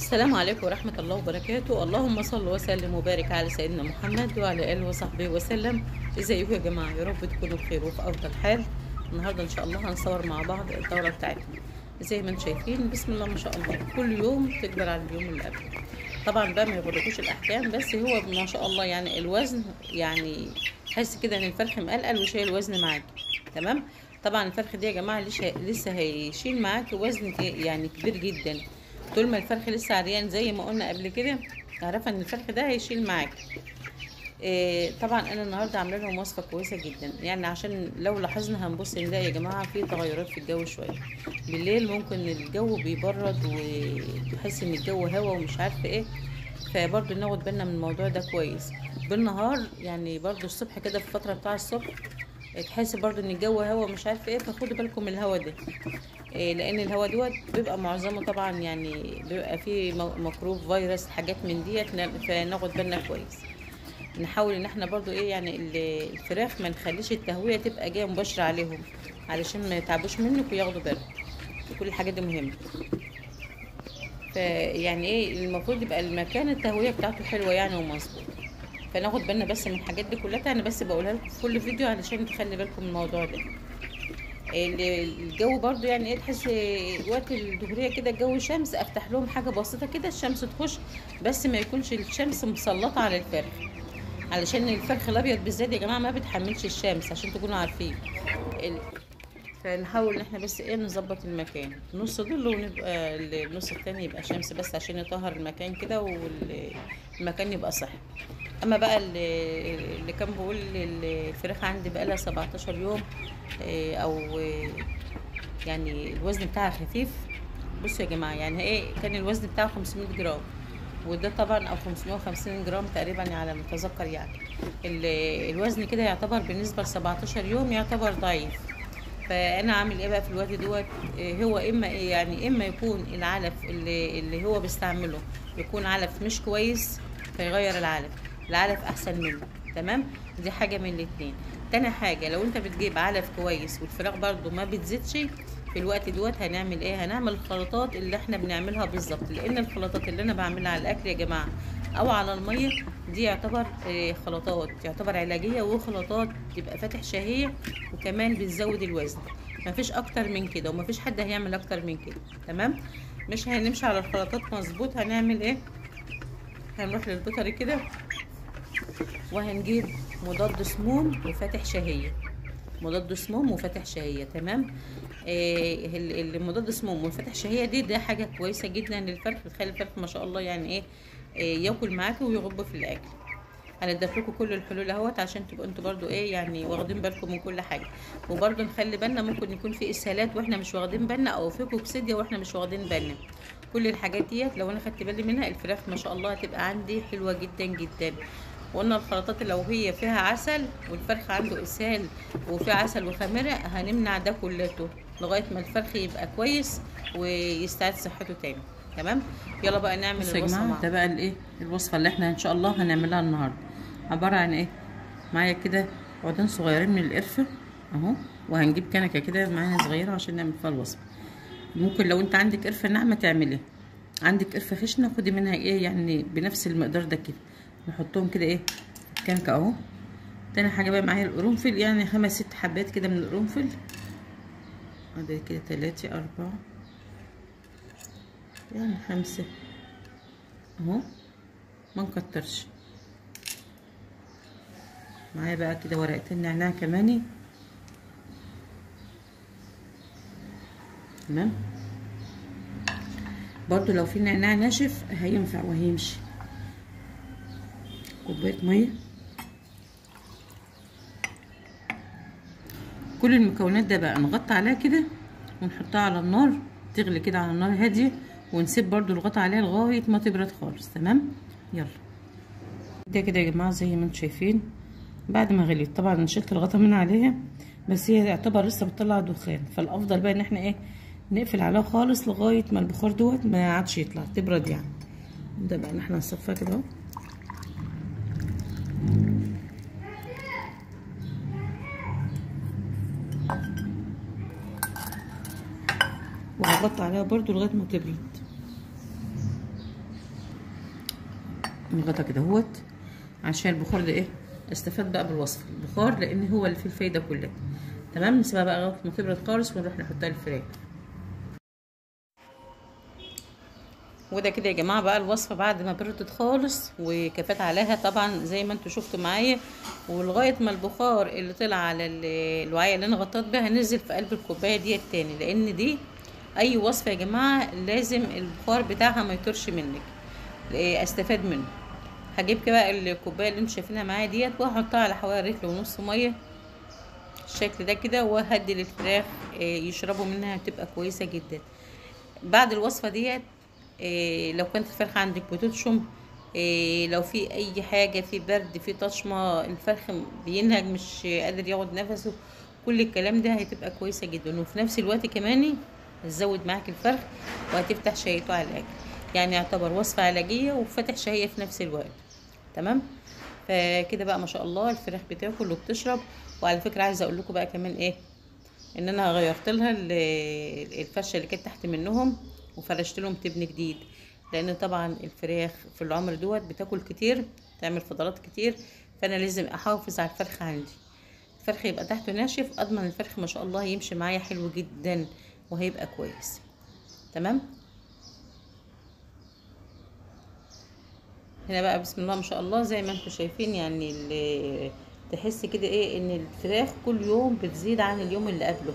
السلام عليكم ورحمة الله وبركاته اللهم صل وسلم وبارك على سيدنا محمد وعلى آله وصحبه وسلم ازيكم يا جماعة يا رب تكونوا بخير وفي أفضل حال النهاردة إن شاء الله هنصور مع بعض الدورة بتاعتنا زي ما انتم شايفين بسم الله ما شاء الله كل يوم تكبر عن اليوم اللي قبله طبعا بقى ما يغركوش الأحكام بس هو ما شاء الله يعني الوزن يعني تحس كده ان الفرخ مقلقل وشايل وزن معاكي تمام طبعا الفرخ دي يا جماعة لسه لسه هيشيل معاكي وزن يعني كبير جدا طول ما الفرخ لسه عريان زي ما قلنا قبل كده اعرفي ان الفرخ ده هيشيل معاك إيه طبعا انا النهارده عامله لهم وصفه كويسه جدا يعني عشان لو لاحظنا هنبص نلاقي يا جماعه في تغيرات في الجو شويه بالليل ممكن الجو بيبرد وتحس ان الجو هوا ومش عارفه ايه فبرضه ناخد بالنا من الموضوع ده كويس بالنهار يعني برضه الصبح كده في الفتره بتاع الصبح تحس برضو ان الجو هوا مش عارفه ايه فخدوا بالكم من الهوا ده إيه لان الهوا دوت بيبقى معظمه طبعا يعني بيبقى فيه ميكروب فيروس حاجات من ديت فناخد بالنا كويس نحاول ان احنا برضو ايه يعني الفراخ ما نخليش التهويه تبقى جايه مباشره عليهم علشان ما يتعبوش منك وياخدوا بالهم كل الحاجات دي مهمه فيعني ايه المفروض يبقى المكان التهويه بتاعته حلوه يعني ومظبوط فناخد بالنا بس من الحاجات دي كلها انا بس بقولها لكم في كل فيديو علشان تخلي بالكم من الموضوع ده الجو برضو يعني ايه تحس وقت الظهريه كده الجو شمس افتح لهم حاجه بسيطه كده الشمس تخش بس ما يكونش الشمس مسلطه على الفرخ علشان الفرخ الابيض بالذات يا جماعه ما بتحملش الشمس عشان تكونوا عارفين فنحاول ان احنا بس ايه نظبط المكان نص ظل ونبقى النص التاني يبقى شمس بس عشان يطهر المكان كده والمكان يبقى صحي اما بقى اللي كان بيقول الفراخ عندي بقى لها 17 يوم او يعني الوزن بتاعها خفيف بصوا يا جماعه يعني ايه كان الوزن بتاعه 500 جرام وده طبعا او 550 جرام تقريبا على ما اتذكر يعني الوزن كده يعتبر بالنسبه ل 17 يوم يعتبر ضعيف فانا عامل ايه بقى في الوقت دوت هو اما إيه يعني اما يكون العلف اللي, اللي هو بيستعمله يكون علف مش كويس فيغير العلف العلف احسن منه تمام دي حاجه من الاتنين تاني حاجه لو انت بتجيب علف كويس والفراخ برضو ما بتزيدش في الوقت دوت هنعمل ايه هنعمل الخلطات اللي احنا بنعملها بالظبط لان الخلطات اللي انا بعملها على الاكل يا جماعه او على الميه دي يعتبر خلطات يعتبر علاجيه وخلطات تبقى فاتح شهيه وكمان بتزود الوزن مفيش اكتر من كده ومفيش حد هيعمل اكتر من كده تمام مش هنمشي على الخلطات مظبوط هنعمل ايه هنروح للبيطري كده وهنجيب مضاد سموم وفاتح شهيه مضاد سموم وفاتح شهيه تمام آه المضاد سموم والفاتح شهيه دي ده حاجه كويسه جدا للفرخ تخلي الفرخ ما شاء الله يعني ايه آه ياكل معاكي ويغب في الاكل هنضيف لكم كل الحلول اهوت عشان تبقوا انتوا برضو ايه يعني واخدين بالكم من كل حاجه وبرضو نخلي بالنا ممكن يكون في اسهالات واحنا مش واخدين بالنا او في كوكسيديا واحنا مش واخدين بالنا كل الحاجات ديت لو انا خدت بالي منها الفراخ ما شاء الله هتبقى عندي حلوه جدا جدا وقلنا الخلطات لو هي فيها عسل والفرخ عنده اسهال وفي عسل وخميره هنمنع ده كلته لغايه ما الفرخ يبقى كويس ويستعيد صحته تاني تمام يلا بقى نعمل الوصفه مع ده بقى الايه الوصفه اللي احنا ان شاء الله هنعملها النهارده عباره عن ايه معايا كده عودين صغيرين من القرفه اهو وهنجيب كنكه كده معانا صغيره عشان نعمل فيها الوصفه ممكن لو انت عندك قرفه ناعمه تعمليها عندك قرفه خشنه خدي منها ايه يعني بنفس المقدار ده كده نحطهم كده ايه كنكه اهو تاني حاجه بقى معايا القرنفل يعني خمس ست حبات كده من القرنفل ادي كده تلاتة اربعة يعني خمسة اهو ما نكترش معايا بقى كده ورقتين نعناع كماني تمام برضو لو في نعناع ناشف هينفع وهيمشي كوبايه ميه كل المكونات ده بقى نغطي عليها كده ونحطها على النار تغلي كده على النار هاديه ونسيب برضو الغطا عليها لغايه ما تبرد خالص تمام يلا ده كده يا جماعه زي ما انتم شايفين بعد ما غليت طبعا شلت الغطا من عليها بس هي تعتبر لسه بتطلع دخان فالافضل بقى ان احنا ايه نقفل عليها خالص لغايه ما البخار دوت ما عادش يطلع تبرد يعني ده بقى ان احنا نصفيها كده اهو وهغطي عليها برضو لغايه ما تبرد الغطا كده اهوت عشان البخار ده ايه استفاد بقى بالوصفه البخار لان هو اللي فيه الفايده كلها تمام نسيبها بقى لغايه ما تبرد خالص ونروح نحطها الفراخ وده كده يا جماعه بقى الوصفه بعد ما بردت خالص وكفت عليها طبعا زي ما انتوا شفتوا معايا ولغايه ما البخار اللي طلع على الوعيه اللي انا غطيت بيها نزل في قلب الكوبايه ديت تاني لان دي اي وصفه يا جماعه لازم البخار بتاعها ما يطرش منك استفاد منه هجيب كده بقى الكوبايه اللي انتوا شايفينها معايا ديت وهحطها على حوالي رتل ونص ميه الشكل ده كده وهدي للفراخ يشربوا منها تبقى كويسه جدا بعد الوصفه ديت إيه لو كانت الفرخة عندك بتشم إيه لو في اي حاجة في برد في طشمة الفرخ بينهج مش قادر ياخد نفسه كل الكلام ده هتبقى كويسة جدا وفي نفس الوقت كمان هتزود معاك الفرخ وهتفتح شهيته على الاكل يعني يعتبر وصفة علاجية وفتح شهية في نفس الوقت تمام فكده بقى ما شاء الله الفراخ بتاكل وبتشرب وعلى فكرة عايزة اقول لكم بقى كمان ايه ان انا غيرت لها الفرشة اللي كانت تحت منهم وفرشت لهم تبن جديد لان طبعا الفراخ في العمر دوت بتاكل كتير تعمل فضلات كتير فانا لازم احافظ على الفرخ عندي الفرخ يبقى تحته ناشف اضمن الفرخ ما شاء الله يمشي معايا حلو جدا وهيبقى كويس تمام هنا بقى بسم الله ما شاء الله زي ما انتم شايفين يعني تحس كده ايه ان الفراخ كل يوم بتزيد عن اليوم اللي قبله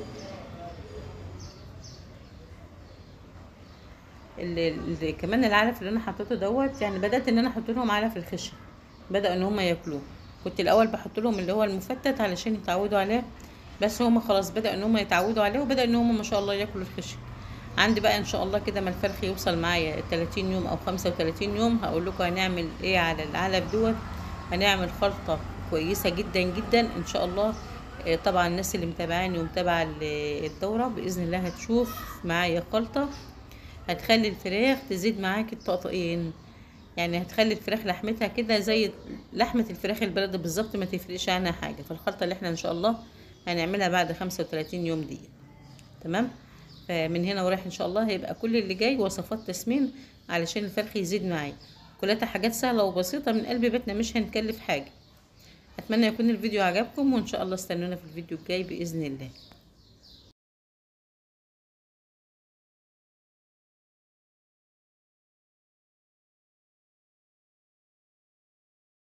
اللي اللي كمان العلف اللي انا حطيته دوت يعني بدات ان انا احط لهم علف الخشن بداوا ان هم ياكلوه كنت الاول بحط لهم اللي هو المفتت علشان يتعودوا عليه بس هم خلاص بداوا ان هم يتعودوا عليه وبدا ان هم ما شاء الله ياكلوا الخشن عندي بقى ان شاء الله كده ما الفرخ يوصل معايا 30 يوم او 35 يوم هقول لكم هنعمل ايه على العلف دوت هنعمل خلطه كويسه جدا جدا ان شاء الله طبعا الناس اللي متابعاني ومتابعه الدوره باذن الله هتشوف معايا خلطه هتخلي الفراخ تزيد معاك الطقطقين يعني هتخلي الفراخ لحمتها كده زي لحمة الفراخ البلدي بالظبط ما تفرقش عنها حاجة فالخلطة اللي احنا ان شاء الله هنعملها بعد خمسة وتلاتين يوم دي تمام فمن هنا ورايح ان شاء الله هيبقى كل اللي جاي وصفات تسمين علشان الفرخ يزيد معايا كلها حاجات سهلة وبسيطة من قلب بيتنا مش هنكلف حاجة اتمنى يكون الفيديو عجبكم وان شاء الله استنونا في الفيديو الجاي باذن الله